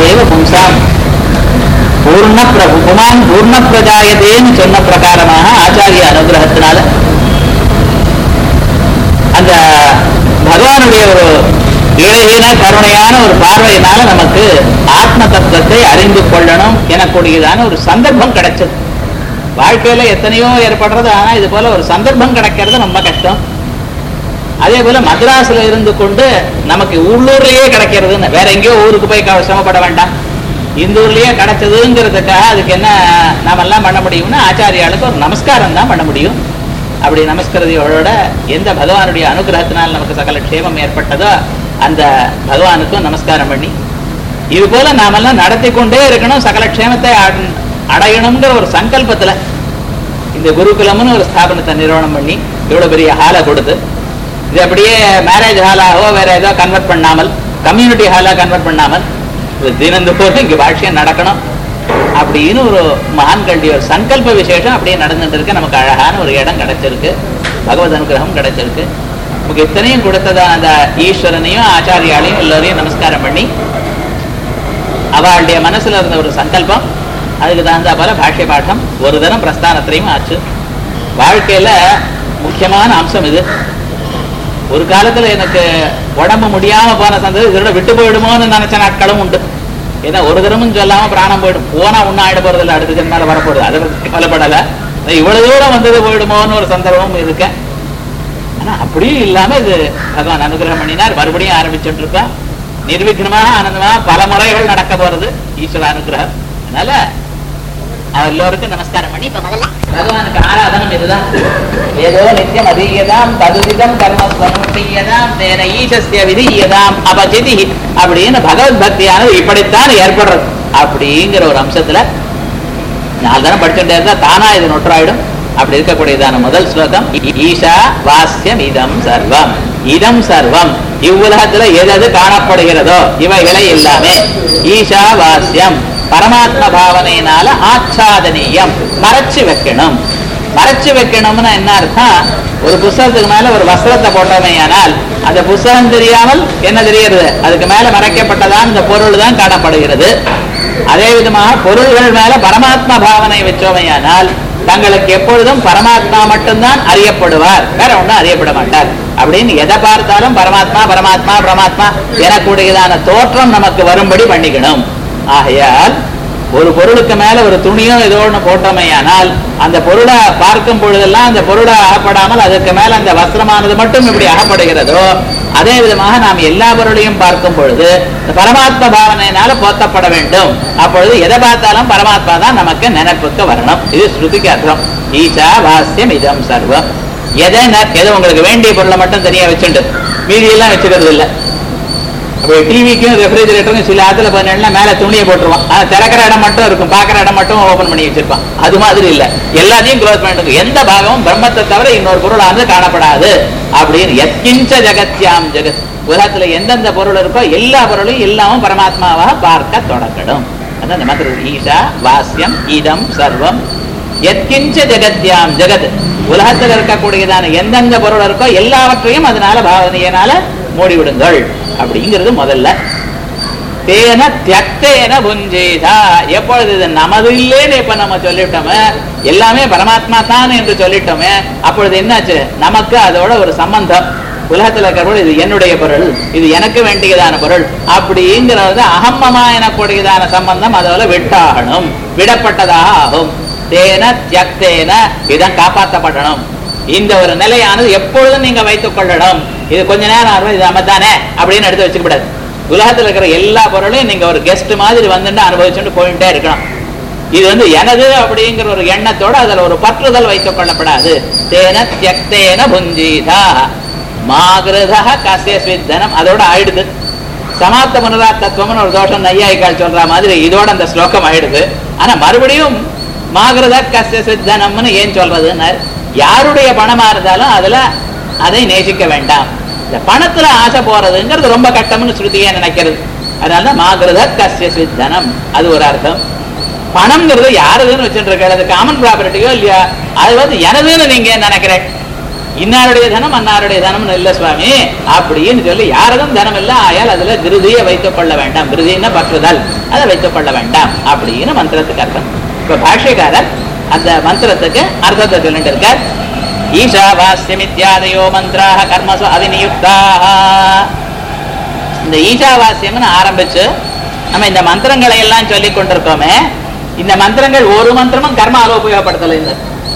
ஏவ பும்சாம் பூர்ண பிர- புமான் பூர்ண பிரஜாயதேன்னு சொன்ன பிரகாரமாக ஆச்சாரிய அனுகிரகத்தினால அந்த பகவானுடைய ஒரு இளையன கருணையான ஒரு பார்வையினால நமக்கு ஆத்ம தத்துவத்தை அறிந்து கொள்ளணும் எனக்கூடியதான ஒரு சந்தர்ப்பம் கிடைச்சது வாழ்க்கையில எத்தனையோ ஏற்படுறது ஆனா இது போல ஒரு சந்தர்ப்பம் கிடைக்கிறது ரொம்ப கஷ்டம் அதே போல மദ്രാஸ்ல இருந்து கொண்டு நமக்கு உள்ளூர்லயே கிடைக்கிறதுன்னு வேற எங்கேயோ ஊருக்கு போய் க- சிரமப்பட வேண்டாம் இந்த ஊர்லயே கிடைச்சதுங்கிறதுக்காக அதுக்கு என்ன நாம எல்லாம் பண்ண முடியும்னா ஆச்சாரியாளுக்கு ஒரு நமஸ்காரம் தான் பண்ண முடியும் அப்படி நமஸ்கரதியோட எந்த பகவானுடைய அனுகிரகத்தினால் நமக்கு சகல க்ஷேமம் ஏற்பட்டதோ அந்த பகவானுக்கும் நமஸ்காரம் பண்ணி இது போல நாமெல்லாம் நடத்தி கொண்டே இருக்கணும் சகல க்ஷேமத்தை அட- அடையணுங்கிற ஒரு சங்கல்பத்துல இந்த குருகுலம்னு ஒரு ஸ்தாபனத்தை நிறுவனம் பண்ணி இவ்வளவு பெரிய ஹாலை கொடுத்து இது அப்படியே மேரேஜ் ஹாலாகவோ வேற ஏதோ கன்வெர்ட் பண்ணாமல் கம்யூனிட்டி ஹாலா கன்வெர்ட் பண்ணாமல் இது தினந்தோறும் இங்க வாழ்க்கையம் நடக்கணும் அப்படின்னு ஒரு மகான்களுடைய ஒரு சங்கல்ப விசேஷம் அப்படியே நடந்துட்டு இருக்கு நமக்கு அழகான ஒரு இடம் கிடைச்சிருக்கு பகவத் அனுகிரகம் கிடைச்சிருக்கு நமக்கு இத்தனையும் கொடுத்ததா அந்த ஈஸ்வரனையும் ஆச்சாரியாலையும் எல்லோரையும் நமஸ்காரம் பண்ணி அவளுடைய மனசுல இருந்த ஒரு சங்கல்பம் அதுக்கு தகுந்த போல பாஷ்ய பாடம் ஒரு தினம் பிரஸ்தானத்திலையும் ஆச்சு வாழ்க்கையில முக்கியமான அம்சம் இது ஒரு காலத்துல எனக்கு உடம்பு முடியாம போன சந்ததி இதோட விட்டு போயிடுமோன்னு நினைச்ச நாட்களும் உண்டு ஏன்னா ஒரு தினமும் சொல்லாம பிராணம் போயிடும் போனா ஒன்னும் ஆயிட போறது இல்லை அடுத்த ஜென்மால வரப்போகுது அதை பத்தி கவலைப்படல இவ்வளவு தூரம் வந்தது போயிடுமோன்னு ஒரு சந்தர்ப்பமும் இருக்கேன் ஆனா அப்படியும் இல்லாம இது பகவான் அனுகிரகம் பண்ணினார் மறுபடியும் ஆரம்பிச்சுட்டு இருக்கோம் நிர்விக்னமாக ஆனந்தமா பல முறைகள் நடக்க போறது ஈஸ்வர அனுகிரகம் அதனால அவர் எல்லோருக்கும் நமஸ்காரம் பண்ணி இப்ப முதல்ல பகவானுக்கு ஆராதனம் இதுதான் ஏதோ நித்தியம் அதீயதாம் ததுதிதம் கர்மஸ்வனுஷ்டியதாம் தேன ஈசஸ்ய விதீயதாம் அபஜிதி அப்படின்னு பகவத் பக்தியானது இப்படித்தான் ஏற்படுறது அப்படிங்கிற ஒரு அம்சத்துல நாலு தானே படிச்சுட்டே இருந்தா தானா இது நொற்றாயிடும் அப்படி இருக்கக்கூடியதான முதல் ஸ்லோகம் ஈஷா வாஸ்யம் இதம் சர்வம் இதம் சர்வம் இவ்வுலகத்துல எதது காணப்படுகிறதோ இவைகளை எல்லாமே ஈஷா வாஸ்யம் பரமாத்ம பாவனையினால ஆச்சாதனீயம் மறைச்சு வைக்கணும் மறைச்சு வைக்கணும்னு என்ன அர்த்தம் ஒரு புஸ்தகத்துக்கு மேல ஒரு வஸ்திரத்தை போட்டோமேயானால் அந்த புஸ்தகம் தெரியாமல் என்ன தெரிகிறது அதுக்கு மேல மறைக்கப்பட்டதான் இந்த பொருள் தான் காணப்படுகிறது அதே விதமாக பொருள்கள் மேல பரமாத்மா பாவனை வச்சோமையானால் தங்களுக்கு எப்பொழுதும் பரமாத்மா மட்டும்தான் அறியப்படுவார் வேற ஒண்ணும் அறியப்பட மாட்டார் அப்படின்னு எதை பார்த்தாலும் பரமாத்மா பரமாத்மா பரமாத்மா எனக்கூடியதான தோற்றம் நமக்கு வரும்படி பண்ணிக்கணும் ஆகையால் ஒரு பொருளுக்கு மேல ஒரு துணியோ ஏதோ ஒண்ணு போட்டோமையானால் அந்த பொருளை பார்க்கும் பொழுதெல்லாம் அந்த பொருளை அகப்படாமல் அதுக்கு மேல அந்த வஸ்திரமானது மட்டும் இப்படி அகப்படுகிறதோ அதே விதமாக நாம் எல்லா பொருளையும் பார்க்கும் பொழுது இந்த பரமாத்ம பாவனையினால போத்தப்பட வேண்டும் அப்பொழுது எதை பார்த்தாலும் பரமாத்மா தான் நமக்கு நினைப்புக்கு வரணும் இது ஸ்ருதிக்கு அர்த்தம் ஈசா வாஸ்யம் இதம் சர்வம் எதை ந- எது உங்களுக்கு வேண்டிய பொருளை மட்டும் தனியா வச்சுண்டு மீதியெல்லாம் வச்சுக்கிறது இல்லை அப்போ டிவிக்கும் ரெஃப்ரிஜரேட்டரும் சில ஆத்துல பண்ணா மேல துணியை போட்டுருவான் ஆனா திறக்கிற இடம் மட்டும் இருக்கும் பாக்குற இடம் மட்டும் ஓபன் பண்ணி வச்சிருப்பான் அது மாதிரி இல்ல எல்லாத்தையும் க்ளோஸ் பண்ணிட்டு எந்த பாகமும் பிரம்மத்தை தவிர இன்னொரு பொருளானது காணப்படாது அப்படின்னு எத்கிஞ்ச ஜெகத்யாம் ஜெகத் உலகத்துல எந்தெந்த பொருள் இருக்கோ எல்லா பொருளையும் எல்லாமும் பரமாத்மாவாக பார்க்க தொடங்கணும் அதான் இந்த மாதிரி ஈஷா வாஸ்யம் இதம் சர்வம் எத்கிஞ்ச ஜெகத்யாம் ஜெகத் உலகத்தில் இருக்கக்கூடியதான எந்தெந்த பொருள் இருக்கோ எல்லாவற்றையும் அதனால பாவனையினால மூடிவிடுங்கள் அப்படிங்கிறது முதல்ல தேன தியக்தேன புஞ்சேதா எப்பொழுது இது நமது இல்லைன்னு இப்ப நம்ம சொல்லிட்டோமே எல்லாமே பரமாத்மா தான் என்று சொல்லிட்டோமே அப்பொழுது என்னாச்சு நமக்கு அதோட ஒரு சம்பந்தம் உலகத்துல இருக்கிற பொருள் இது என்னுடைய பொருள் இது எனக்கு வேண்டியதான பொருள் அப்படிங்கிறது அகம்மமா எனக்கூடியதான சம்பந்தம் அதோட விட்டாகணும் விடப்பட்டதாக ஆகும் தேன தியக்தேன இதான் காப்பாற்றப்படணும் இந்த ஒரு நிலையானது எப்பொழுதும் நீங்க வைத்துக் கொள்ளணும் இது கொஞ்ச நேரம் ஆகும் இது நம்ம தானே அப்படின்னு எடுத்து வச்சுக்க கூடாது உலகத்துல இருக்கிற எல்லா பொருளையும் நீங்க ஒரு கெஸ்ட் மாதிரி வந்துட்டு அனுபவிச்சுட்டு போயிட்டே இருக்கணும் இது வந்து எனது அப்படிங்கிற ஒரு எண்ணத்தோட அதுல ஒரு பற்றுதல் வைத்துக் கொள்ளப்படாது தேன தியக்தேன புஞ்சீதா மாகிருதா கசிய ஸ்வித்தனம் அதோட ஆயிடுது சமாப்த புனரா தத்துவம்னு ஒரு தோஷம் நையாயிக்கால் சொல்ற மாதிரி இதோட அந்த ஸ்லோகம் ஆயிடுது ஆனா மறுபடியும் மாகிருத கசிய சித்தனம்னு ஏன் சொல்றதுன்னு யாருடைய பணமா இருந்தாலும் அதுல அதை நேசிக்க வேண்டாம் இந்த பணத்துல ஆசை போறதுங்கிறது ரொம்ப கட்டம்னு ஸ்ருதியே நினைக்கிறது அதனால மாகிருத கசிய சித்தனம் அது ஒரு அர்த்தம் பணம்ங்கிறது யாருதுன்னு வச்சுட்டு இருக்க அது காமன் ப்ராப்பர்ட்டியோ இல்லையா அது வந்து எனதுன்னு நீங்க ஏன் நினைக்கிறேன் இன்னாருடைய தனம் அன்னாருடைய தனம் இல்ல சுவாமி அப்படின்னு சொல்லி யாரதும் தனம் இல்ல ஆயால் அதுல கிருதியை வைத்துக் கொள்ள வேண்டாம் கிருதின்னா பற்றுதல் அதை வைத்துக் கொள்ள வேண்டாம் அப்படின்னு மந்திரத்துக்கு அர்த்தம் இப்ப பாஷ்யக்காரர் அந்த மந்திரத்துக்கு அர்த்தத்தை சொல்லிட்டு இருக்கார் ஈஷாவாஸ்யமித்யாதயோ மந்திராக கர்மசு அவிநியுக்தாக இந்த ஈஷாவாஸ்யம்னு ஆரம்பிச்சு நம்ம இந்த மந்திரங்களை எல்லாம் சொல்லிக் கொண்டிருக்கோமே இந்த மந்திரங்கள் ஒரு மந்திரமும் கர்மால உபயோகப்படுத்தலை இந்த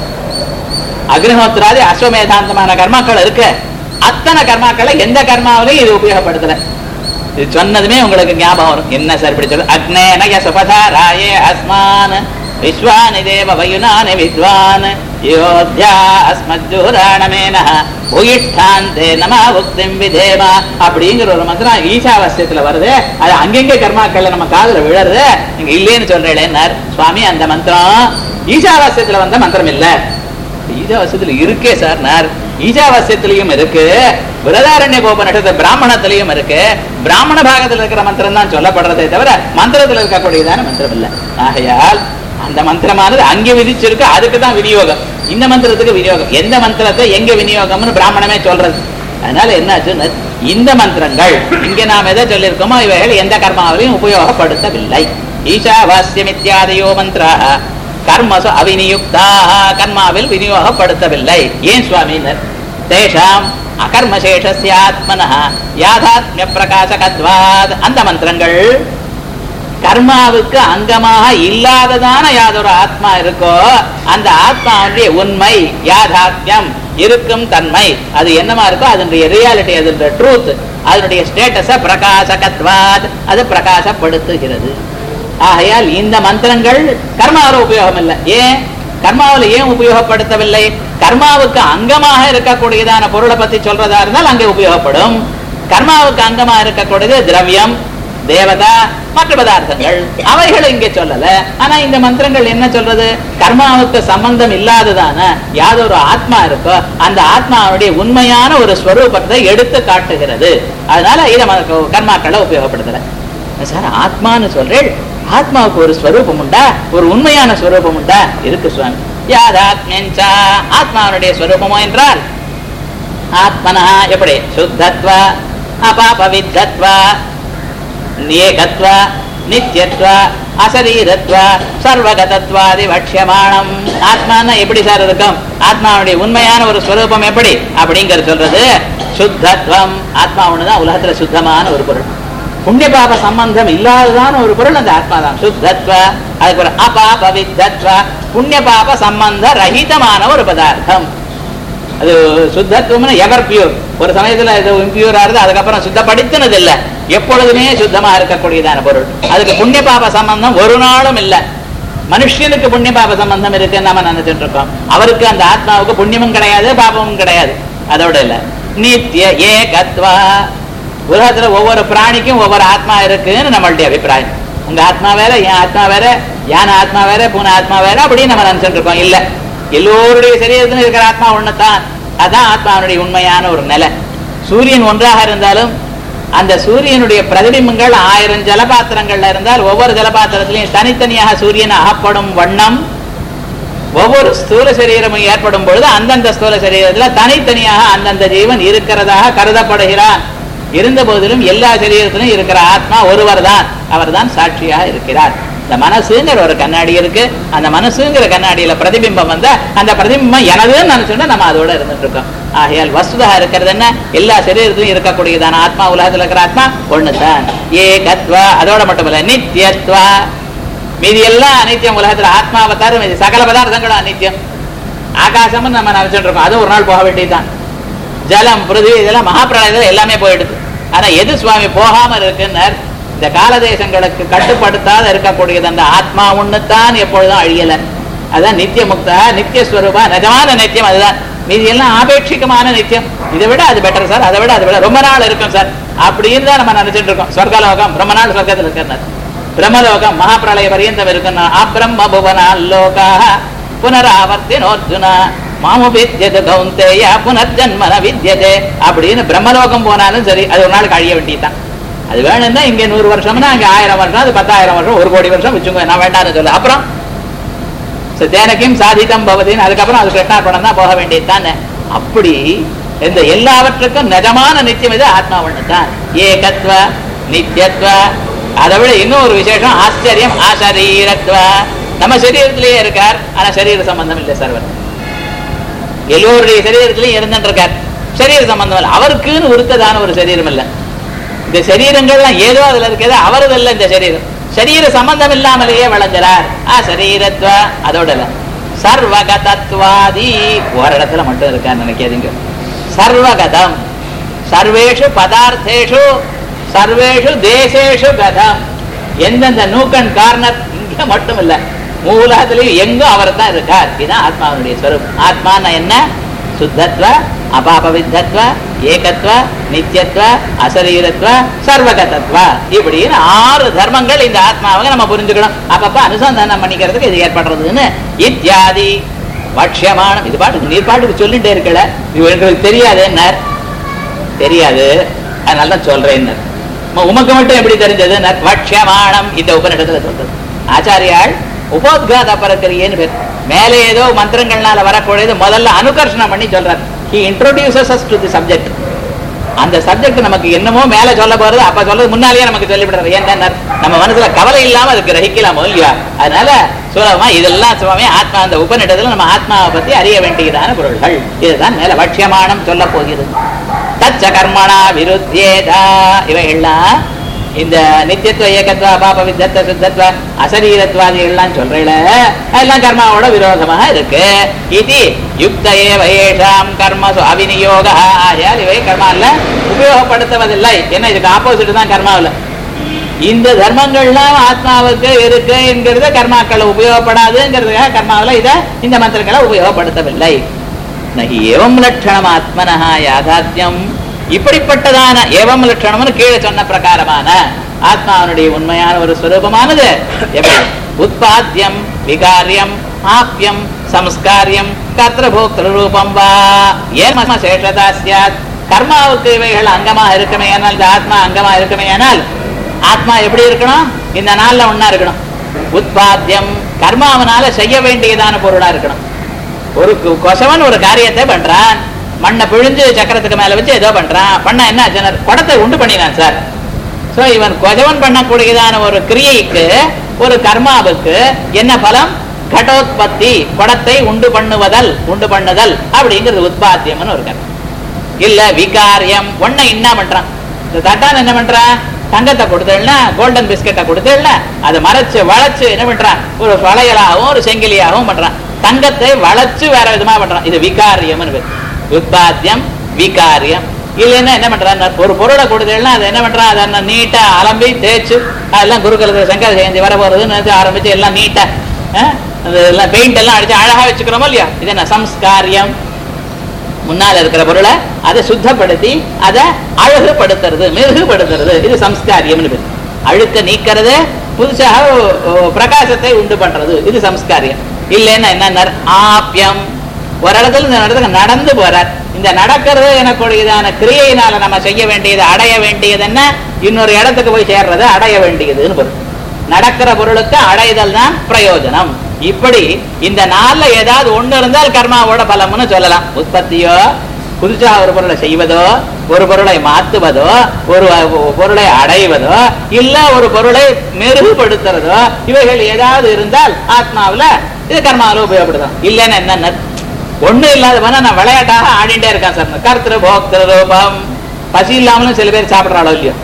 அக்னிஹோத்திராதி அஸ்வமேதாந்தமான கர்மாக்கள் இருக்கு அத்தனை கர்மாக்களை எந்த கர்மாவிலையும் இது உபயோகப்படுத்தல இது சொன்னதுமே உங்களுக்கு ஞாபகம் வரும் என்ன சார் இப்படி சொல்றது அக்னேனய சுபதாராயே அஸ்மான் விஸ்வானி தேவ வயுனானி வித்வான் யோத்யா அஸ்மஜூராணமேன உயிஷ்டாந்தே நம உக்திம் விதேமா அப்படிங்கிற ஒரு மந்திரம் ஈஷாவாஸ்யத்துல வருது அது அங்கெங்க கர்மாக்கள்ல நம்ம காதுல விழருது நீங்க இல்லைன்னு சொல்றேன் சுவாமி அந்த மந்திரம் ஈஷாவாஸ்யத்துல வந்த மந்திரம் இல்ல ஈஜாவாசியத்துல இருக்கே சார் நார் ஈஜாவாசியத்திலையும் இருக்கு விரதாரண்ய கோபநட்டத்தை பிராமணத்திலையும் இருக்கு பிராமண பாகத்துல இருக்கிற மந்திரம் தான் சொல்லப்படுறதே தவிர மந்திரத்துல இருக்கக்கூடியதான மந்திரம் இல்ல ஆகையால் அந்த மந்திரமானது அங்கே விதிச்சிருக்கு அதுக்கு தான் விநியோகம் இந்த மந்திரத்துக்கு விநியோகம் எந்த மந்திரத்தை எங்க விநியோகம்னு பிராமணமே சொல்றது அதனால என்னாச்சுன்னு இந்த மந்திரங்கள் இங்க நாம் எதை சொல்லியிருக்கோமோ இவைகள் எந்த கர்மாவிலையும் உபயோகப்படுத்தவில்லை ஈஷாவாஸ்யம் இத்தியாதையோ மந்திராக கர்மசு அவிநியுக்தாக கர்மாவில் விநியோகப்படுத்தவில்லை ஏன் சுவாமினர் தேஷாம் அகர்மசேஷஸ்ய ஆத்மன யாதாத்மிய பிரகாசகத்வாத் அந்த மந்திரங்கள் கர்மாவுக்கு அங்கமாக இல்லாததான யாதொரு ஆத்மா இருக்கோ அந்த ஆத்மாவுடைய உண்மை யாதாத்மியம் இருக்கும் தன்மை அது என்னமா இருக்கோ அதனுடைய ரியாலிட்டி அதனுடைய ட்ரூத் அதனுடைய ஸ்டேட்டஸ பிரகாசகத்வாத் அது பிரகாசப்படுத்துகிறது ஆகையால் இந்த மந்திரங்கள் கர்மாவில் உபயோகம் இல்லை ஏன் கர்மாவில் ஏன் உபயோகப்படுத்தவில்லை கர்மாவுக்கு அங்கமாக இருக்கக்கூடியதான பொருளை பத்தி சொல்றதா இருந்தால் அங்கே உபயோகப்படும் கர்மாவுக்கு அங்கமா இருக்கக்கூடியது திரவியம் தேவதா மற்ற பதார்த்தங்கள் அவைகள் இங்கே சொல்லல ஆனா இந்த மந்திரங்கள் என்ன சொல்றது கர்மாவுக்கு சம்பந்தம் இல்லாததான யாதொரு ஆத்மா இருக்கோ அந்த ஆத்மாவுடைய உண்மையான ஒரு ஸ்வரூபத்தை எடுத்து காட்டுகிறது அதனால இதை ம- கர்மாக்களை உபயோகப்படுத்தல சார் ஆத்மான்னு சொல்றேன் ஆத்மாவுக்கு ஒரு ஸ்வரூபம் உண்டா ஒரு உண்மையான ஸ்வரூபம் உண்டா இருக்கு சுவாமி யாதாத்மியஞ்சா ஆத்மாவுடைய ஸ்வரூபமோ என்றால் ஆத்மனா எப்படி சுத்தத்வ அபாபவித்தத்வ ஏகத்வ நித்யத்வ அசரீரத்வ சர்வகதத்வாதி வட்சியமானம் ஆத்மான்னா எப்படி சார் இருக்கும் ஆத்மாவுடைய உண்மையான ஒரு ஸ்வரூபம் எப்படி அப்படிங்கிறது சொல்றது சுத்தத்வம் ஆத்மா ஒண்ணுதான் உலகத்துல சுத்தமான ஒரு பொருள் புண்ணிய பாப சம்பந்தம் இல்லாததான ஒரு பொருள் அந்த ஆத்மா தான் சுத்தத்வ அதுக்கு ஒரு அபாபவித்தத்வ புண்ணிய பாப சம்பந்த ரஹிதமான ஒரு பதார்த்தம் அது சுத்தத்துவம்னு எவர் பியூர் ஒரு சமயத்துல இது இம்பியூரா இருந்து அதுக்கப்புறம் சுத்தப்படுத்தினது இல்ல எப்பொழுதுமே சுத்தமா இருக்கக்கூடியதான பொருள் அதுக்கு புண்ணிய பாப சம்பந்தம் ஒரு நாளும் இல்ல மனுஷனுக்கு புண்ணிய பாப சம்பந்தம் இருக்குன்னு நாம நினைச்சிட்டு இருக்கோம் அவருக்கு அந்த ஆத்மாவுக்கு புண்ணியமும் கிடையாது பாபமும் கிடையாது அதோட இல்ல நித்திய ஏகத்வா உலகத்துல ஒவ்வொரு பிராணிக்கும் ஒவ்வொரு ஆத்மா இருக்குன்னு நம்மளுடைய அபிப்பிராயம் உங்க ஆத்மா வேற என் ஆத்மா வேற யானை ஆத்மா வேற பூனை ஆத்மா வேற அப்படின்னு நம்ம நினைச்சிட்டு இருக்கோம் இல்ல எல்லோருடைய சரீரத்திலும் இருக்கிற ஆத்மா ஒண்ணுதான் அதான் ஆத்மாவுடைய உண்மையான ஒரு நிலை சூரியன் ஒன்றாக இருந்தாலும் அந்த சூரியனுடைய பிரதிபிம்பங்கள் ஆயிரம் ஜலபாத்திரங்கள்ல இருந்தால் ஒவ்வொரு ஜலபாத்திரத்திலையும் தனித்தனியாக சூரியன் அகப்படும் வண்ணம் ஒவ்வொரு ஸ்தூல சரீரமும் ஏற்படும் பொழுது அந்தந்த ஸ்தூல சரீரத்துல தனித்தனியாக அந்தந்த ஜீவன் இருக்கிறதாக கருதப்படுகிறான் இருந்த போதிலும் எல்லா சரீரத்திலும் இருக்கிற ஆத்மா ஒருவர் தான் அவர் தான் சாட்சியாக இருக்கிறார் இந்த மனசுங்கிற ஒரு கண்ணாடி இருக்கு அந்த மனசுங்கிற கண்ணாடியில பிரதிபிம்பம் வந்தா அந்த பிரதிபிம்பம் எனதுன்னு நினைச்சோம்னா நம்ம அதோட இருந்துட்டு இருக்கோம் ஆகையால் வஸ்துதா இருக்கிறது என்ன எல்லா சரீரத்திலும் இருக்கக்கூடியதான ஆத்மா உலகத்துல இருக்கிற ஆத்மா ஒண்ணுதான் ஏகத்வா அதோட மட்டும் இல்ல நித்யத்வா மீதி எல்லாம் அனித்தியம் உலகத்துல ஆத்மாவை தவிர மீதி சகல பதார்த்தங்களும் அனித்தியம் ஆகாசம்னு நம்ம நினைச்சிட்டு இருக்கோம் அது ஒரு நாள் போக வேண்டியதுதான் ஜலம் பிருதிவி இதெல்லாம் மகாபிரளயத்துல எல்லாமே போயிடுது ஆனா எது சுவாமி போகாம இருக்குன்னார் இந்த காலதேசங்களுக்கு கட்டுப்படுத்தாத இருக்கக்கூடியது அந்த ஆத்மா ஒண்ணுத்தான் எப்பொழுதும் அழியல அதான் நித்திய முக்தா நித்திய ஸ்வரூபா நிஜமான நித்தியம் அதுதான் மீதி எல்லாம் ஆபேட்சிகமான நித்தியம் இதை விட அது பெட்டர் சார் அதை விட அதை விட ரொம்ப நாள் இருக்கும் சார் அப்படின்னு தான் நம்ம நினைச்சிட்டு இருக்கோம் சொர்க்கலோகம் ரொம்ப நாள் சொர்க்கத்தில் இருக்கிறார் பிரம்மலோகம் மகாபிரளய பரியந்தம் இருக்குன்னா அப்ரம்ம புவனால்லோகா புனராவர்த்தினோர்ஜுன மாமு வித்யது கௌந்தேய புனர்ஜன்மன வித்யதே அப்படின்னு பிரம்மலோகம் போனாலும் சரி அது ஒரு நாள் கழிய வேண்டியதுதான் அது வேணும்னா இங்க நூறு வருஷம்னா அங்க ஆயிரம் வருஷம் அது பத்தாயிரம் வருஷம் ஒரு கோடி வருஷம் வச்சுக்கோங்க நான் வேண்டாம்னு சொல்லு அப்புறம் தேனக்கும் சாதிதம் பவதின்னு அதுக்கப்புறம் அது கிருஷ்ணார்பணம் தான் போக வேண்டியது தானே அப்படி இந்த எல்லாவற்றுக்கும் நிஜமான நித்தியம் இது ஆத்மா ஒண்ணுதான் ஏகத்வ நித்தியத்வ அதை விட இன்னும் ஒரு விசேஷம் ஆச்சரியம் ஆசரீரத்வ நம்ம சரீரத்திலேயே இருக்கார் ஆனா சரீர சம்பந்தம் இல்லை சர்வர் எல்லோருடைய சரீரத்திலையும் இருந்துட்டு இருக்கார் சரீர சம்பந்தம் இல்லை அவருக்குன்னு உருத்ததான ஒரு சரீரம் இல்லை இந்த சரீரங்கள்லாம் ஏதோ அதுல இருக்கிறது அவரதல்ல இந்த சரீரம் சரீர சம்பந்தம் இல்லாமலேயே வழங்குறார் ஆ சரீரத்வ அதோட இல்ல சர்வகதத்வாதி ஒரு இடத்துல மட்டும் இருக்கான்னு நினைக்காதீங்க சர்வகதம் சர்வேஷு பதார்த்தேஷு சர்வேஷு தேசேஷு கதம் எந்தெந்த நூக்கன் கார்னர் இங்க மட்டும் இல்ல மூலத்திலையும் எங்கும் அவர் தான் இருக்கார் இதுதான் ஆத்மாவுடைய ஸ்வரூபம் ஆத்மானா என்ன சுத்தத்வ அபாபவித்தத்வ ஏகத்வ நித்தியத்வ அசரீரத்வ சர்வகதத்வ இப்படின்னு ஆறு தர்மங்கள் இந்த ஆத்மாவை நம்ம புரிஞ்சுக்கணும் அப்பப்ப அனுசந்தானம் பண்ணிக்கிறதுக்கு இது ஏற்படுறதுன்னு இத்தியாதி பட்சியமானம் இது பாட்டுக்கு நீர் பாட்டுக்கு சொல்லிட்டே இருக்கல இது எங்களுக்கு தெரியாதுன்னார் தெரியாது அதனால தான் சொல்றேன் உமக்கு மட்டும் எப்படி தெரிஞ்சது வட்சியமானம் இந்த உபநிடத்துல சொல்றது ஆச்சாரியால் உபோத்காத பரக்கிரியன்னு பேர் மேலே ஏதோ மந்திரங்கள்னால வரக்கூடியது முதல்ல அனுகர்ஷணம் பண்ணி சொல்றார் he introduces us to the subject அந்த சப்ஜெக்ட் நமக்கு என்னமோ மேல சொல்ல போறது அப்ப சொல்றது முன்னாலேயே நமக்கு சொல்லிவிடுறது ஏன்னா நம்ம மனசுல கவலை இல்லாம அதுக்கு கிரகிக்கலாமோ இல்லையா அதனால சுலபமா இதெல்லாம் சுலபமே ஆத்மா அந்த உபநிடத்துல நம்ம ஆத்மாவை பத்தி அறிய வேண்டியதான பொருள்கள் இதுதான் மேல பட்சியமானம் சொல்ல போகிறது தச்ச கர்மணா விருத்தியேதா இவைகள்லாம் இந்த நித்தியத்துவ ஏகத்துவ அபாப வித்தத்துவ சுத்தத்துவ அசரீரத்வாதிகள்லாம் சொல்றீங்கள அதெல்லாம் கர்மாவோட விரோதமாக இருக்கு இது யுக்த ஏவயேஷாம் கர்மசு அவிநியோக ஆகையால் இவை கர்மால உபயோகப்படுத்துவதில்லை என்ன இதுக்கு ஆப்போசிட் தான் கர்மாவில் இந்த தர்மங்கள்லாம் ஆத்மாவுக்கு இருக்கு என்கிறத கர்மாக்களை உபயோகப்படாதுங்கிறதுக்காக கர்மாவில் இதை இந்த மந்திரங்களை உபயோகப்படுத்தவில்லை நகி ஏவம் லட்சணம் ஆத்மனஹா யாதாத்யம் இப்படிப்பட்டதான ஏவம் லட்சணம்னு கீழே சொன்ன பிரகாரமான ஆத்மாவனுடைய உண்மையான ஒரு ஸ்வரூபமானது எப்படி உத்பாத்தியம் விகாரியம் ஆப்யம் சம்ஸ்காரியம் கர்த்தபோக்திரு ரூபம் வா ஏன் சேஷதா சியாத் கர்மாவுக்கு இவைகள் அங்கமா இருக்குமே ஆனால் இந்த ஆத்மா அங்கமா இருக்குமே ஆனால் ஆத்மா எப்படி இருக்கணும் இந்த நாள்ல ஒன்னா இருக்கணும் உத்பாத்தியம் கர்மாவனால செய்ய வேண்டியதான பொருளா இருக்கணும் ஒரு கு- கொசவன் ஒரு காரியத்தை பண்றான் மண்ணை பிழிஞ்சு சக்கரத்துக்கு மேல வச்சு ஏதோ பண்றான் பண்ண என்ன ஆச்சுன்னா குடத்தை உண்டு பண்ணினான் சார் சோ இவன் கொஜவன் பண்ணக்கூடியதான ஒரு கிரியைக்கு ஒரு கர்மாவுக்கு என்ன பலம் கடோத்பத்தி குடத்தை உண்டு பண்ணுவதல் உண்டு பண்ணுதல் அப்படிங்கிறது உத்பாத்தியம்னு ஒரு கர்மம் இல்ல விகாரியம் ஒன்ன என்ன பண்றான் இந்த தட்டான் என்ன பண்றான் தங்கத்தை கொடுத்தேன்னா கோல்டன் பிஸ்கெட்டை கொடுத்தேன்னா அதை மறைச்சு வளைச்சு என்ன பண்றான் ஒரு வளையலாகவும் ஒரு செங்கிலியாகவும் பண்றான் தங்கத்தை வளைச்சு வேற விதமா பண்றான் இது விகாரியம்னு பேர் உத்பாத்தியம் விகாரியம் இல்லைன்னா என்ன பண்றான் ஒரு பொருளை கொடுத்தேன்னா அதை என்ன பண்றான் அதை என்ன நீட்டா அலம்பி தேய்ச்சு அதெல்லாம் குருக்களுக்கு சங்கர ஜெயந்தி வர போறதுன்னு நினைச்சு ஆரம்பிச்சு எல்லாம் நீட்டா அஹ், அது எல்லாம் பெயிண்ட் எல்லாம் அடிச்சு அழகா வச்சுக்கிறோமோ இல்லையா இது என்ன சம்ஸ்காரியம் முன்னால இருக்கிற பொருளை அதை சுத்தப்படுத்தி அதை அழகுபடுத்துறது மெருகுபடுத்துறது இது சம்ஸ்காரியம்னு பேர் அழுக்க நீக்கிறது புதுசாக ஓ- ஓ, பிரகாசத்தை உண்டு பண்றது இது சம்ஸ்காரியம் இல்லைன்னா என்ன ஆப்பியம் ஒரு இடத்துல இந்த இடத்துக்கு நடந்து போறார் இந்த நடக்கிறது எனக்குரியதான கிரியையினால நம்ம செய்ய வேண்டியது அடைய வேண்டியது என்ன இன்னொரு இடத்துக்கு போய் சேர்றது அடைய வேண்டியதுன்னு பொருள் நடக்கிற பொருளுக்கு அடைதல் தான் பிரயோஜனம் இப்படி இந்த நாள்ல ஏதாவது ஒண்ணு இருந்தால் கர்மாவோட பலம்னு சொல்லலாம் உற்பத்தியோ புதுசா ஒரு பொருளை செய்வதோ ஒரு பொருளை மாத்துவதோ ஒரு அ- பொருளை அடைவதோ இல்ல ஒரு பொருளை மெருகுபடுத்துறதோ இவைகள் ஏதாவது இருந்தால் ஆத்மாவுல இது கர்மாவில உபயோகப்படுத்தும் இல்லைன்னா என்ன ஒண்ணு இல்லாதவனா நான் விளையாட்டாக ஆடிட்டே இருக்கேன் சார் கர்த்திரு போக்திரு ரூபம் பசி இல்லாமலும் சில பேர் சாப்பிடுறாளோ இல்லையோ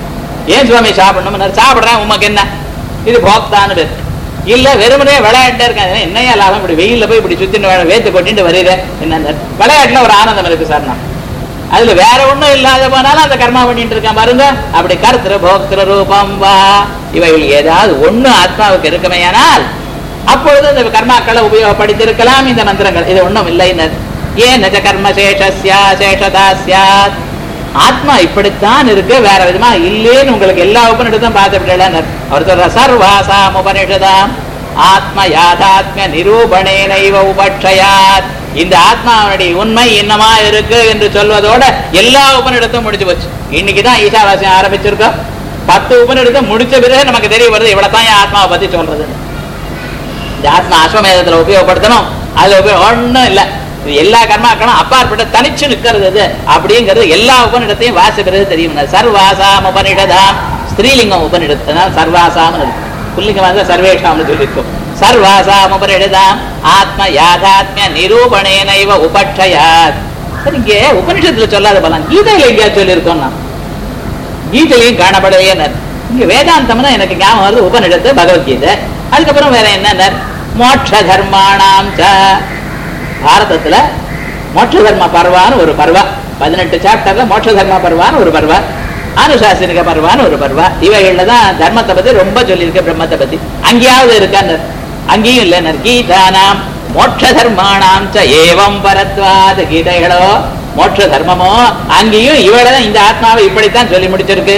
ஏன் சுவாமி சாப்பிடணும் சாப்பிடுறேன் உமக்கு என்ன இது போக்தான்னு பேர் இல்ல வெறுமனே விளையாட்டே இருக்காது என்னையா லாபம் இப்படி வெயில்ல போய் இப்படி சுத்திட்டு வே- வேத்து கொட்டிட்டு வருது என்ன விளையாட்டுல ஒரு ஆனந்தம் இருக்கு சார் நான் அதுல வேற ஒண்ணும் இல்லாத போனாலும் அந்த கர்மா பண்ணிட்டு இருக்கேன் பாருங்க அப்படி கருத்திர போக்திர ரூபம் வா இவைகள் ஏதாவது ஒண்ணு ஆத்மாவுக்கு இருக்குமேயானால் அப்பொழுது இந்த கர்மாக்களை உபயோகப்படுத்தியிருக்கலாம் இந்த மந்திரங்கள் இது ஒண்ணும் இல்லை ஏன் நஜ கர்ம சேஷஸ்யா சேஷதா சியாத் ஆத்மா இப்படித்தான் இருக்கு வேற விதமா இல்லேன்னு உங்களுக்கு எல்லா உபனிடத்தும் பார்த்துவிட்டேன் அவர் சொல்ற சர்வாசாம் உபனிஷதாம் ஆத்ம யாதாத்மிய நிரூபணேனைவ உபட்சயாத் இந்த ஆத்மாவுடைய உண்மை என்னமா இருக்கு என்று சொல்வதோட எல்லா உபனிடத்தும் முடிச்சு போச்சு இன்னைக்குதான் ஈசாவாசியம் ஆரம்பிச்சிருக்கோம் பத்து உபனிடத்தை முடிச்ச பிறகு நமக்கு தெரிய வருது இவ்வளவுதான் என் ஆத்மாவை பத்தி சொல்றதுன்னு இந்த ஆத்மா அஸ்வமேதத்துல உபயோகப்படுத்தணும் அதுல உபயோகம் ஒண்ணும் இல்ல இது எல்லா கர்மாக்களும் அப்பாற்பட்ட தனிச்சு நிற்கிறது இது அப்படிங்கிறது எல்லா உபனிடத்தையும் வாசிக்கிறது தெரியும் சர்வாசாம் உபனிடதாம் ஸ்திரீலிங்கம் உபனிடத்து அதனால சர்வாசாம் புல்லிங்கம் வந்து சர்வேஷாம்னு சொல்லியிருக்கோம் சர்வாசாம் உபனிடதாம் ஆத்ம யாதாத்மிய நிரூபணேனைவ உபட்சயாத் சரி இங்கே உபனிஷத்துல சொல்லாத பலம் கீதையில எங்கேயா சொல்லியிருக்கோம் நாம் கீதையிலையும் காணப்படவே இங்க வேதாந்தம்னா எனக்கு ஞாபகம் வருது உபனிடத்து பகவத்கீதை அதுக்கப்புறம் வேற என்ன மோட்ச தர்மாணாம் ச பாரதத்துல மோட்ச தர்ம பர்வான்னு ஒரு பர்வா பதினெட்டு சாப்டர்ல மோட்ச தர்ம பர்வான்னு ஒரு பர்வா அனுசாசனிக பர்வான்னு ஒரு பர்வா இவைகள்ல தான் தர்மத்தை பத்தி ரொம்ப சொல்லியிருக்கு பிரம்மத்தை பத்தி அங்கேயாவது இருக்கான்னு அங்கேயும் இல்ல கீதானாம் மோட்ச தர்மாணாம் ச ஏவம் பரத்வாது கீதைகளோ மோட்ச தர்மமோ அங்கேயும் இவளதான் இந்த ஆத்மாவை இப்படித்தான் சொல்லி முடிச்சிருக்கு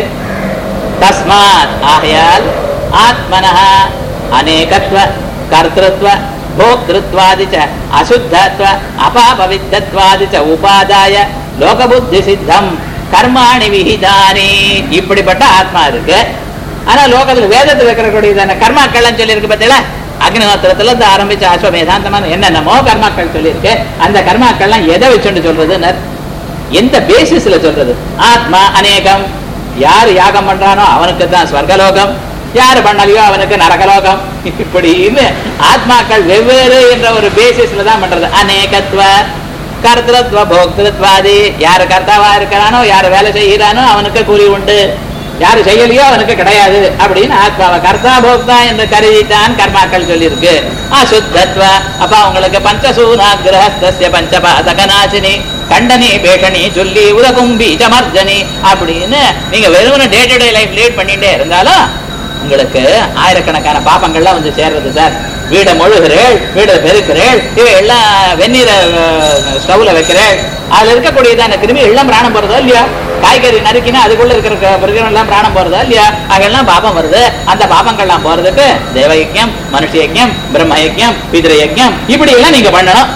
தஸ்மாத் ஆகையால் ஆத்மனः அநேகத்வ கர்த்திருத்வ போக்திருத்வாதி ச அசுத்தத்வ அபாபவித்தத்வாதி ச உபாதாய லோகபுத்தி சித்தம் கர்மாணி விஹிதானி இப்படிப்பட்ட ஆத்மா இருக்கு ஆனா லோகத்துல வேதத்துல இருக்கக்கூடியதான கர்மாக்கள்லாம் சொல்லியிருக்கு பார்த்தீங்களா அக்னிஹோத்திரத்துல இருந்து ஆரம்பிச்ச அஸ்வமேதாந்தமான என்னென்னமோ கர்மாக்கள் சொல்லியிருக்கு அந்த கர்மாக்கள்லாம் எதை வச்சுட்டு சொல்றதுன்னு எந்த பேசிஸ்ல சொல்றது ஆத்மா அநேகம் யார் யாகம் பண்றானோ அவனுக்கு தான் ஸ்வர்கலோகம் யாரு பண்ணலையோ அவனுக்கு நரகலோகம் இப்படின்னு ஆத்மாக்கள் வெவ்வேறு என்ற ஒரு பேசிஸ்ல தான் பண்றது அநேகத்துவ கர்த்தத்வ போக்திருத்வாதி யாரு கர்த்தாவா இருக்கிறானோ யாரு வேலை செய்கிறானோ அவனுக்கு கூலி உண்டு யாரு செய்யலையோ அவனுக்கு கிடையாது அப்படின்னு ஆத்மாவை கர்த்தா போக்தா என்று கருதித்தான் கர்மாக்கள் சொல்லியிருக்கு அசுத்தத்வ அப்ப அவங்களுக்கு பஞ்சசூனா கிரகஸ்திய பஞ்சபாதகநாசினி கண்டனி பேஷணி சொல்லி உதகும் பீஜமர்ஜனி அப்படின்னு நீங்க வெறும் day to day life lead பண்ணிட்டே இருந்தாலும் உங்களுக்கு ஆயிரக்கணக்கான பாப்பங்கள்லாம் வந்து சேர்றது சார் வீடை மொழுகிறேள் வீடை பெருக்கிறேள் இவை எல்லாம் வெந்நீரை ஸ்டவ்ல வைக்கிறேள் அதுல இருக்கக்கூடியதான கிருமி எல்லாம் பிராணம் போறதோ இல்லையா காய்கறி நறுக்கினா அதுக்குள்ள இருக்கிற மிருகம் எல்லாம் பிராணம் போறதா இல்லையா அதெல்லாம் பாபம் வருது அந்த பாபங்கள்லாம் போறதுக்கு தேவ யஜ்யம் மனுஷ யஜ்யம் பிரம்ம யஜ்யம் பிதிர யஜ்யம் இப்படி எல்லாம் நீங்க பண்ணணும்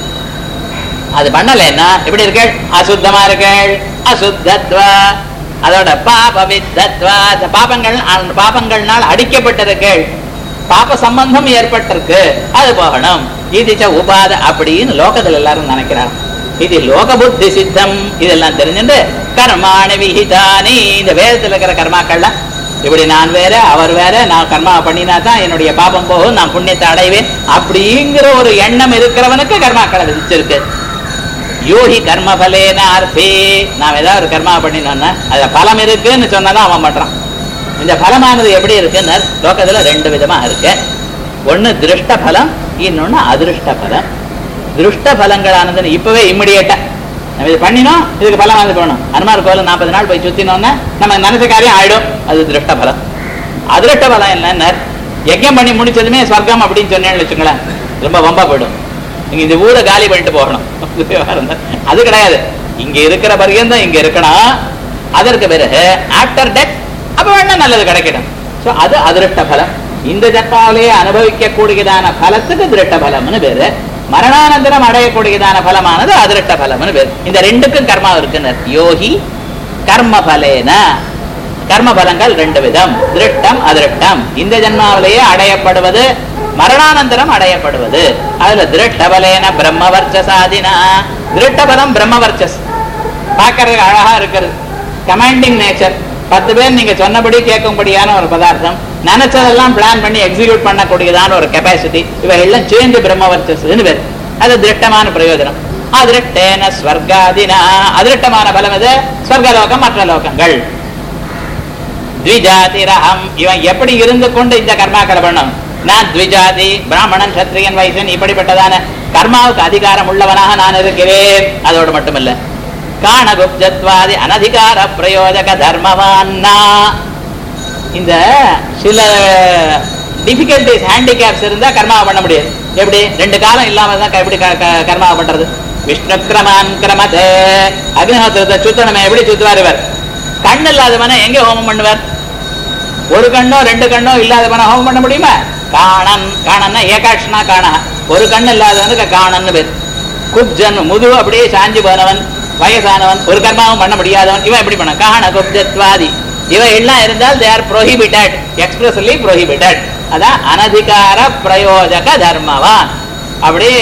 அது பண்ணலைன்னா எப்படி இருக்கள் அசுத்தமா இருக்கள் அசுத்தத்வா அதோட பாப வித்தத்வா அந்த பாபங்கள் அந்த பாபங்கள்னால் அடிக்கப்பட்டிருக்கள் பாப சம்பந்தம் ஏற்பட்டிருக்கு அது போகணும் இதுச்ச உபாத அப்படின்னு லோகத்துல எல்லாரும் நினைக்கிறாங்க இது லோக புத்தி சித்தம் இதெல்லாம் தெரிஞ்சுட்டு கர்மாணி விஹிதானி இந்த வேதத்துல இருக்கிற கர்மாக்கள்லாம் இப்படி நான் வேற அவர் வேற நான் கர்மா பண்ணினா தான் என்னுடைய பாபம் போகும் நான் புண்ணியத்தை அடைவேன் அப்படிங்கிற ஒரு எண்ணம் இருக்கிறவனுக்கு கர்மாக்களை விதிச்சிருக்கு யோகி கர்ம பலேன அர்த்தே நாம் ஏதாவது ஒரு கர்மா பண்ணினோம்னா அதுல பலம் இருக்குன்னு சொன்னாதான் அவன் பண்றான் இந்த பலமானது எப்படி இருக்குன்னு லோகத்துல ரெண்டு விதமா இருக்கு ஒண்ணு திருஷ்ட பலம் இன்னொன்னு அதிருஷ்ட பலம் திருஷ்ட பலங்களானது இப்பவே இம்மிடியேட்டா நம்ம இது பண்ணினோம் இதுக்கு பலம் வந்து போகணும் அனுமார் கோவில் நாற்பது நாள் போய் சுத்தினோம்னா நம்ம நினைச்ச காரியம் ஆயிடும் அது திருஷ்ட பலம் அதிருஷ்ட பலம் என்னன்னா யஜ்யம் பண்ணி முடிச்சதுமே ஸ்வர்க்கம் அப்படின்னு சொன்னேன்னு வச்சுங்களேன் ரொம்ப வம்பா போயிடும் நீங்க இந்த ஊரை காலி பண்ணிட்டு போகணும் அது கிடையாது இங்க இருக்கிற பர்யந்தம் இங்க இருக்கணும் அதற்கு பிறகு ஆஃப்டர் டெத் அப்ப வேணா நல்லது கிடைக்கணும் சோ அது அதிருஷ்ட பலம் இந்த ஜன்மாவிலேயே அனுபவிக்கக்கூடியதான பலத்துக்கு திருஷ்ட பலம்னு பேரு மரணானந்தரம் அடையக்கூடியதான பலமானது அதிருஷ்ட பலம்னு பேரு இந்த ரெண்டுக்கும் கர்மா இருக்குன்னு யோகி கர்ம பலேன கர்ம பலங்கள் ரெண்டு விதம் திருஷ்டம் அதிருஷ்டம் இந்த ஜன்மாவிலேயே அடையப்படுவது மரணானந்தரம் அடையப்படுவது அதுல திருஷ்டபலேன பிரம்ம வர்ச்சசாதினா திருஷ்டபலம் பிரம்ம வர்ச்சஸ் பார்க்கறதுக்கு அழகா இருக்கிறது கமாண்டிங் நேச்சர் பத்து பேர் நீங்க சொன்னபடி கேட்கும்படியான ஒரு பதார்த்தம் நினைச்சதெல்லாம் பிளான் பண்ணி எக்ஸிக்யூட் பண்ணக்கூடியதான ஒரு கெப்பாசிட்டி இவை எல்லாம் சேர்ந்து பிரம்ம வர்ச்சஸ்ன்னு பேர் அது திருஷ்டமான பிரயோஜனம் அதிருஷ்டேன ஸ்வர்காதினா அதிருஷ்டமான பலம் இது ஸ்வர்கலோகம் மற்ற லோகங்கள் த்விஜாதிரகம் இவன் எப்படி இருந்து கொண்டு இந்த கர்மாக்களை பண்ணணும் நான் த்விஜாதி பிராமணன் சத்திரியன் வைசன் இப்படிப்பட்டதான கர்மாவுக்கு அதிகாரம் உள்ளவனாக நான் இருக்கிறேன் அதோடு மட்டுமல்ல காணகுப்தத்வாதி அனதிகார பிரயோஜக தர்மவான்னா இந்த சில டிஃபிகல்டிஸ் ஹேண்டிகேப்ஸ் இருந்தா கர்மாவை பண்ண முடியாது எப்படி ரெண்டு காலம் இல்லாம தான் எப்படி க- க- கர்மாவை பண்றது விஷ்ணு கிரமான் கிரமதே அக்னிஹோத்திரத்தை சுத்தணுமே எப்படி சுத்துவார் இவர் கண் இல்லாதவன எங்க ஹோமம் பண்ணுவார் ஒரு கண்ணோ ரெண்டு கண்ணோ இல்லாதவன ஹோமம் பண்ண முடியுமா காணன் காணன்னா ஏகாட்சனா காண ஒரு கண்ணு இல்லாதவனுக்கு காணன்னு பேர் குப்ஜன் முது அப்படியே சாஞ்சி போனவன் வயசானவன் ஒரு கர்மாவும் பண்ண முடியாதவன் இவன் எப்படி பண்ண காண குப்ஜத்வாதி இவன் எல்லாம் இருந்தால் they are prohibited expressly prohibited அதான் அனதிகார பிரயோஜக தர்மவான் அப்படியே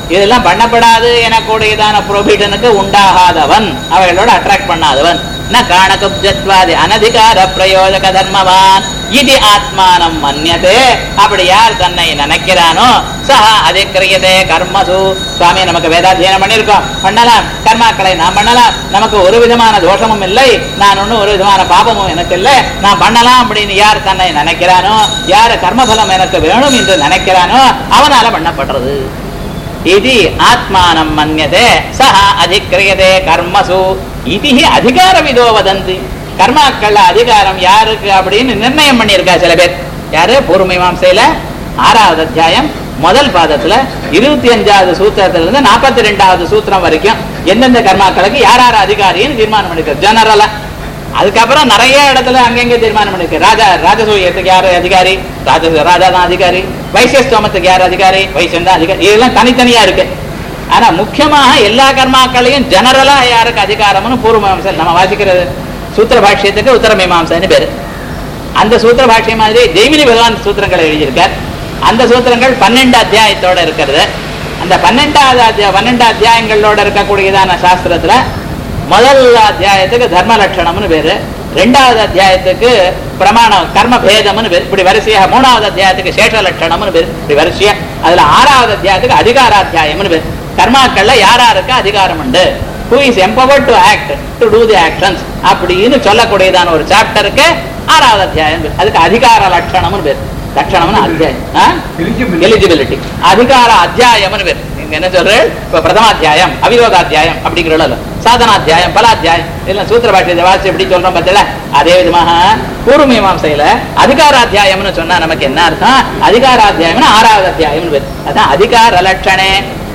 இதெல்லாம் பண்ணப்படாது எனக்கூடியதான புரோபிடனுக்கு உண்டாகாதவன் அவைகளோட அட்ராக்ட் பண்ணாதவன் ந காணகுப்ஜத்வாதி அனதிகார பிரயோஜக தர்மவான் இது ஆத்மானம் மன்யதே அப்படி யார் தன்னை நினைக்கிறானோ சஹா அதிக்கிரியதே கர்மசு சுவாமி நமக்கு வேதாத்தியனம் பண்ணியிருக்கோம் பண்ணலாம் கர்மாக்களை நாம் பண்ணலாம் நமக்கு ஒரு விதமான தோஷமும் இல்லை நான் ஒன்றும் ஒரு விதமான பாபமும் எனக்கு இல்லை நான் பண்ணலாம் அப்படின்னு யார் தன்னை நினைக்கிறானோ யார் கர்மபலம் எனக்கு வேணும் என்று நினைக்கிறானோ அவனால பண்ணப்படுறது இது ஆத்மானம் மன்யதே சஹ அதிக்கிரியதே கர்மசு இது அதிகாரவிதோ வதந்தி கர்மாக்கள்ல அதிகாரம் யாருக்கு அப்படின்னு நிர்ணயம் பண்ணியிருக்கா சில பேர் யாரு பூர்வமீமாசையில ஆறாவது அத்தியாயம் முதல் பாதத்துல இருபத்தி அஞ்சாவது சூத்திரத்துல இருந்து நாற்பத்தி ரெண்டாவது சூத்திரம் வரைக்கும் எந்தெந்த கர்மாக்களுக்கு யார் யார் அதிகாரின்னு தீர்மானம் பண்ணிருக்காரு ஜெனரலா அதுக்கப்புறம் நிறைய இடத்துல அங்கங்க தீர்மானம் பண்ணிருக்கு ராஜா ராஜசூயத்துக்கு யாரு அதிகாரி ராஜ ராஜா தான் அதிகாரி வைசியஸ்தோமத்துக்கு யார் அதிகாரி வைசியம் தான் அதிகாரி இதெல்லாம் தனித்தனியா இருக்கு ஆனா முக்கியமாக எல்லா கர்மாக்களையும் ஜெனரலா யாருக்கு அதிகாரம்னு பூர்வ மீமாம்சை நம்ம வாசிக்கிறது சூத்திர பாஷ்யத்துக்கு உத்தர மீமாம்சைன்னு பேரு அந்த சூத்திர பாஷ்யம் மாதிரி ஜெய்மினி பகவான் சூத்திரங்களை எழுதியிருக்கார் அந்த சூத்திரங்கள் பன்னெண்டு அத்தியாயத்தோட இருக்கிறது அந்த பன்னெண்டாவது அத்தியா பன்னெண்டு அத்தியாயங்களோட இருக்கக்கூடியதான சாஸ்திரத்துல முதல் அத்தியாயத்துக்கு தர்ம லட்சணம்னு பேரு ரெண்டாவது அத்தியாயத்துக்கு பிரமாணம் கர்ம பேதம்னு பேரு இப்படி வரிசையாக மூணாவது அத்தியாயத்துக்கு சேஷ லட்சணம்னு பேரு இப்படி வரிசையா அதுல ஆறாவது அத்தியாயத்துக்கு அதிகாராத்தியாயம்னு பேரு கர்மாக்கள்ல யார் யாருக்கு அதிகாரம் உண்டு who is empower to act to do the actions அப்படின்னு சொல்லக்கூடியதான ஒரு சாப்டருக்கு ஆறாவது அத்தியாயம் பேரு. அதுக்கு அதிகார லட்சணம்னு பேரு லட்சணம்னு அத்தியாயம் எலிஜிபிலிட்டி அதிகார அத்தியாயம்னு பேர் நீங்க என்ன சொல்றேன் இப்ப பிரதமாத்தியாயம் அவிரோதாத்தியாயம் அப்படிங்கிறோம் சாதனாத்தியாயம் பலாத்தியாயம் எல்லாம் சூத்திர பாஷ்யத்தை வாசி எப்படி சொல்றோம் பார்த்தல அதே விதமாக பூர்வமீமாசையில அதிகாராத்தியாயம்னு சொன்னா நமக்கு என்ன அர்த்தம் அதிகாராத்தியாயம்னு ஆறாவது அத்தியாயம்னு பேர் அதான் அதிகார லட்சணே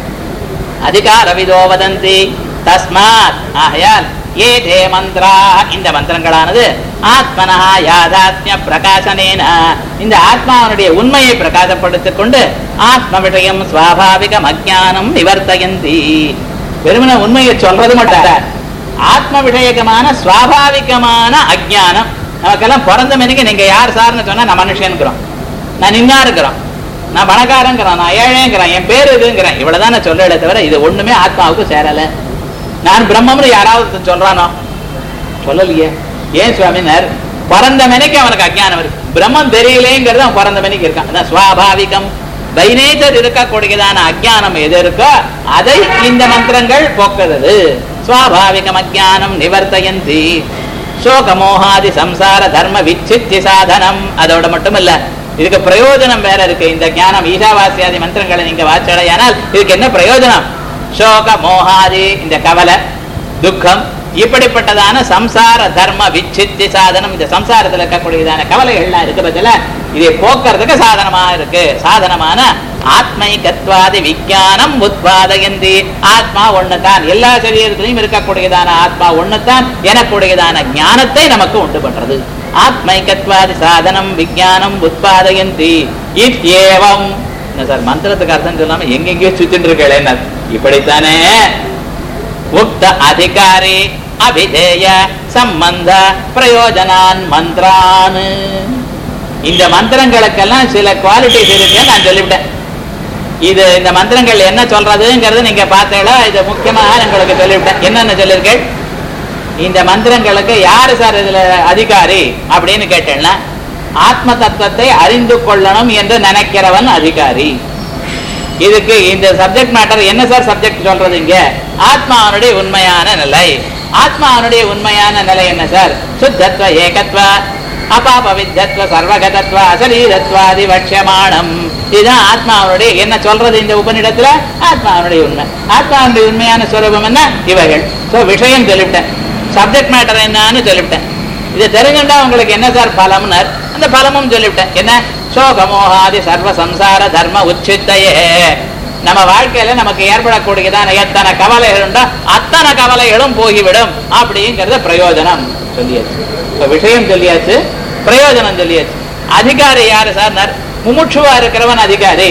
அதிகாரவிதோ வதந்தி தஸ்மாத் ஆகையால் ஏ தே மந்திரா இந்த மந்திரங்களானது ஆத்மனா யாதாத்மிய பிரகாசனேன இந்த ஆத்மாவனுடைய உண்மையை பிரகாசப்படுத்திக் கொண்டு ஆத்ம விஷயம் சுவாபாவிகம் அஜானம் நிவர்த்தயந்தி வெறுமன உண்மையை சொல்றது மட்டும் இல்ல. ஆத்ம விஷயகமான சுவாபாவிகமான அஜானம் நமக்கெல்லாம் பிறந்த மணிக்கு நீங்க யார் சார்னு சொன்னா நான் மனுஷன்கிறோம் நான் நின்னா இருக்கிறோம் நான் பணக்காரங்கிறேன் நான் ஏழைங்கிறேன் என் பேர் இதுங்கிறேன் இவ்வளவுதான் நான் சொல்லல தவிர இது ஒண்ணுமே ஆத்மாவுக்கு சேரல நான் பிரம்மம்னு யாராவது சொல்றானோ சொல்லலையே ஏன் சுவாமினார் பிறந்த மணிக்கு அவனுக்கு அஜ்ஞானம் இருக்கு பிரம்மம் தெரியலேங்கிறது அவன் பிறந்த மணிக்கு இருக்கான் அதான் சுவாபாவிகம் பைனேச்சர் இருக்கக்கூடியதான அஜ்ஞானம் எது இருக்கோ அதை இந்த மந்திரங்கள் போக்குறது சுவாபாவிகம் அஜ்ஞானம் நிவர்த்தயந்தி சோகமோகாதி சம்சார தர்ம விச்சித்தி சாதனம் அதோட மட்டும் இல்ல இதுக்கு பிரயோஜனம் வேற இருக்கு இந்த ஞானம் ஈஷாவாசியாதி மந்திரங்களை நீங்க வாச்சடையானால் இதுக்கு என்ன பிரயோஜனம் சோக மோகாதி இந்த கவலை துக்கம் இப்படிப்பட்டதான சம்சார தர்ம விச்சித்தி சாதனம் இந்த சம்சாரத்துல இருக்கக்கூடியதான கவலைகள்லாம் இருக்கு பதில இதை போக்குறதுக்கு சாதனமா இருக்கு சாதனமான ஆத்மைகத்வாதி விஞ்ஞானம் உத்பாதயந்தி ஆத்மா ஒண்ணுதான் எல்லா சரீரத்திலையும் இருக்கக்கூடியதான ஆத்மா ஒண்ணுதான் எனக்கூடியதான ஞானத்தை நமக்கு உண்டு பண்றது ஆத்மைகத்வாதி சாதனம் விஞ்ஞானம் உத்பாதயந்தி இத்யேவம் என்ன சார் மந்திரத்துக்கு அர்த்தம் சொல்லாம எங்கெங்கயோ சுத்திட்டு இருக்கேன் இப்படித்தானே உக்த அதிகாரி அபிதேய சம்பந்த பிரயோஜனான் மந்திரான் இந்த மந்திரங்களுக்கெல்லாம் சில குவாலிட்டிஸ் இருக்குன்னு நான் சொல்லிவிட்டேன் இது இந்த மந்திரங்கள் என்ன சொல்றதுங்கிறது நீங்க பார்த்தீங்களா இது முக்கியமாக உங்களுக்கு சொல்லிவிட்டேன் என்னென்ன சொல்லியிருக்கேன் இந்த மந்திரங்களுக்கு யாரு சார் இதுல அதிகாரி அப்படின்னு கேட்டேன்னா ஆத்ம தத்துவத்தை அறிந்து கொள்ளணும் என்று நினைக்கிறவன் அதிகாரி இதுக்கு இந்த சப்ஜெக்ட் மேட்டர் என்ன சார் சப்ஜெக்ட் சொல்றது இங்க ஆத்மாவனுடைய உண்மையான நிலை ஆத்மாவனுடைய உண்மையான நிலை என்ன சார் சுத்தத்வ ஏகத்வ அபாபவித்தத்வ சர்வகதத்வ அசரீரத்வாதி வட்சமானம் இதுதான் ஆத்மாவனுடைய என்ன சொல்றது இந்த உபநிடத்துல ஆத்மாவனுடைய உண்மை ஆத்மாவனுடைய உண்மையான ஸ்வரூபம் என்ன இவைகள் சோ விஷயம் சொல்லிவிட்டேன் சப்ஜெக்ட் மேட்டர் என்னன்னு சொல்லிவிட்டேன் இதை தெரிஞ்சுட்டா உங்களுக்கு என்ன சார் பலம்னர் அந்த பலமும் சொல்லிவிட்டேன் என்ன சோகமோகாதி சர்வ சம்சார தர்ம உச்சித்தையே நம்ம வாழ்க்கையில நமக்கு ஏற்படக்கூடியதான எத்தனை கவலைகள் உண்டோ அத்தனை கவலைகளும் போய்விடும் அப்படிங்கிறத பிரயோஜனம் சொல்லியாச்சு இப்ப விஷயம் சொல்லியாச்சு பிரயோஜனம் சொல்லியாச்சு அதிகாரி யாரு சார் முமுட்சுவா இருக்கிறவன் அதிகாரி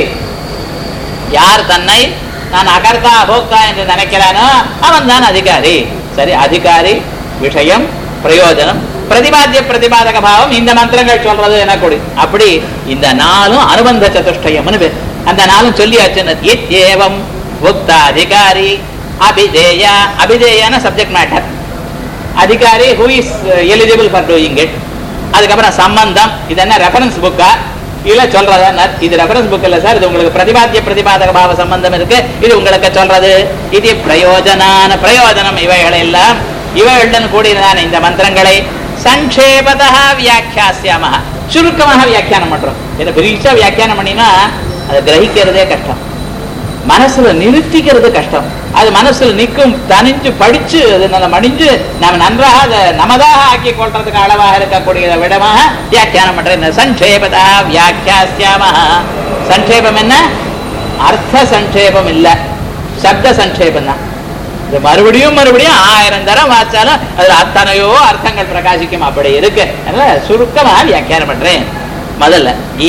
யார் தன்னை நான் அகர்த்தா அபோக்தா என்று நினைக்கிறானோ அவன் தான் அதிகாரி சரி அதிகாரி விஷயம் பிரயோஜனம் பிரதிபாத்திய பிரதிபாதக பாவம் இந்த மந்திரங்கள் சொல்றது என கொடு அப்படி இந்த நாளும் அனுபந்த சதுஷ்டயம்னு பேர் அந்த நாளும் சொல்லியாச்சு இத் ஏவம் உக்த அதிகாரி அபிதேய அபிதேயான சப்ஜெக்ட் மேட்டர் அதிகாரி who is eligible for doing it அதுக்கப்புறம் சம்பந்தம் இது என்ன ரெஃபரன்ஸ் புக்கா இல்ல சொல்றதா இது ரெஃபரன்ஸ் புக் இல்ல சார் இது உங்களுக்கு பிரதிபாத்திய பிரதிபாதக பாவ சம்பந்தம் இருக்கு இது உங்களுக்கு சொல்றது இது பிரயோஜனான பிரயோஜனம் இவைகள் எல்லாம் இவைகளுடன் கூடியதான இந்த மந்திரங்களை சங்கேபதா வியாக்கியாசியாம சுருக்கமாக வியாக்கியானம் பண்றோம் இதை பெரிய வியாக்கியானம் பண்ணினா அதை கிரகிக்கிறதே கஷ்டம் மனசுல நிறுத்திக்கிறது கஷ்டம் அது மனசுல நிற்கும் தனிஞ்சு படிச்சு அது நல்ல மடிஞ்சு நாம நன்றாக அதை நமதாக ஆக்கி கொள்றதுக்கு அளவாக இருக்கக்கூடிய விடமாக வியாக்கியானம் பண்ற சங்கேபதா வியாக்கியாசியாம சங்கேபம் என்ன அர்த்த சங்கேபம் இல்ல சப்த சங்கேபம் தான் இது மறுபடியும் மறுபடியும் ஆயிரம் தரம் வாச்சாலும் அதுல அத்தனையோ அர்த்தங்கள் பிரகாசிக்கும் அப்படி இருக்கு அதனால சுருக்கமாக வியாக்கியானம் பண்றேன் முதல்ல